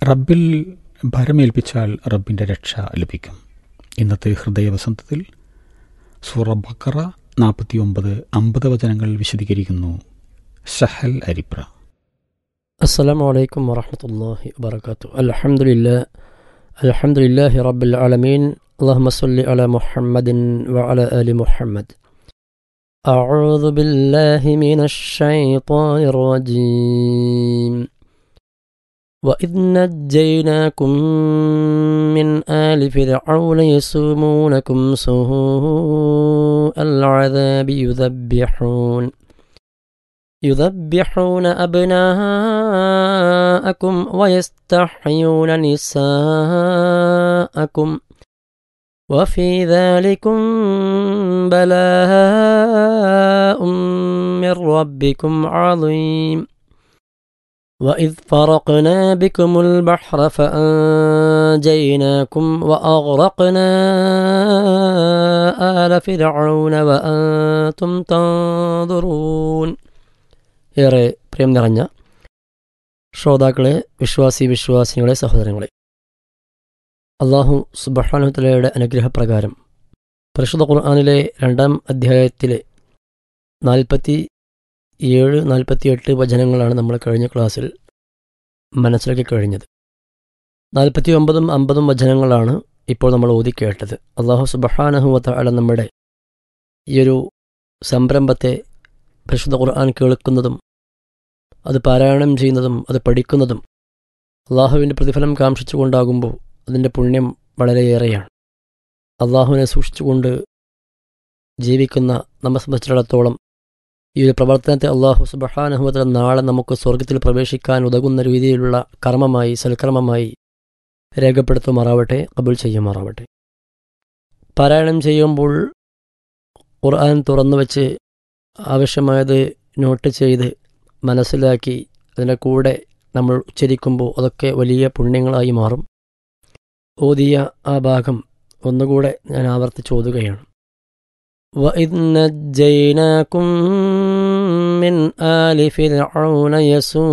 റബ്ബിൽ ഭരമേൽപ്പിച്ചാൽ റബ്ബിൻ്റെ രക്ഷ ലഭിക്കും ഇന്നത്തെ ഹൃദയവസന്തത്തിൽ സൂറ ബക്കറ നാൽപ്പത്തി ഒമ്പത് അമ്പത് വചനങ്ങൾ വിശദീകരിക്കുന്നു സഹൽ അരിപ്ര السلام عليكم ورحمة الله وبركاته الحمد لله الحمد لله رب العالمين اللهم صل على محمد وعلى آل محمد أعوذ بالله من الشيطان الرجيم وإذ نجيناكم من آل فرعون يسومونكم سوء العذاب يذبحون يذبحون أبناءكم ويستحيون نساءكم وفي ذلكم بلاء من ربكم عظيم وإذ فرقنا بكم البحر فأنجيناكم وأغرقنا آل فرعون وأنتم تنظرون ഏറെ പ്രിയം നിറഞ്ഞ ശ്രോതാക്കളെ വിശ്വാസി വിശ്വാസിനികളെ സഹോദരങ്ങളെ അള്ളാഹു സുബഹാനുത്തലയുടെ അനുഗ്രഹപ്രകാരം പരിശുദ്ധ ഖുർആാനിലെ രണ്ടാം അധ്യായത്തിലെ നാൽപ്പത്തി ഏഴ് നാൽപ്പത്തിയെട്ട് വചനങ്ങളാണ് നമ്മൾ കഴിഞ്ഞ ക്ലാസ്സിൽ മനസ്സിലാക്കി കഴിഞ്ഞത് നാൽപ്പത്തി ഒമ്പതും അമ്പതും വചനങ്ങളാണ് ഇപ്പോൾ നമ്മൾ ഓതി കേട്ടത് അള്ളാഹു സുബഹാനഹുവത്ത അല നമ്മുടെ ഈയൊരു സംരംഭത്തെ പരിശുദ്ധ ഖുർആൻ കേൾക്കുന്നതും അത് പാരായണം ചെയ്യുന്നതും അത് പഠിക്കുന്നതും അള്ളാഹുവിൻ്റെ പ്രതിഫലം കാംക്ഷിച്ചുകൊണ്ടാകുമ്പോൾ അതിൻ്റെ പുണ്യം വളരെയേറെയാണ് അള്ളാഹുവിനെ സൂക്ഷിച്ചുകൊണ്ട് ജീവിക്കുന്ന നമ്മെ സംബന്ധിച്ചിടത്തോളം ഈ ഒരു പ്രവർത്തനത്തെ അള്ളാഹു സുബഹാനുഹമത്തിൽ നാളെ നമുക്ക് സ്വർഗത്തിൽ പ്രവേശിക്കാൻ ഉതകുന്ന രീതിയിലുള്ള കർമ്മമായി സൽക്കർമ്മമായി രേഖപ്പെടുത്തുമാറാവട്ടെ കബുൽ ചെയ്യുമാറാവട്ടെ പാരായണം ചെയ്യുമ്പോൾ ഖുർആൻ തുറന്നു വെച്ച് ആവശ്യമായത് നോട്ട് ചെയ്ത് മനസ്സിലാക്കി അതിൻ്റെ കൂടെ നമ്മൾ ഉച്ചരിക്കുമ്പോൾ അതൊക്കെ വലിയ പുണ്യങ്ങളായി മാറും ഓതിയ ആ ഭാഗം ഒന്നുകൂടെ ഞാൻ ആവർത്തിച്ച് ഓതുകയാണ് وَإِذْ نَجَّيْنَاكُم مِّنْ آلِ فِرْعَوْنَ يَسُومُونَكُمْ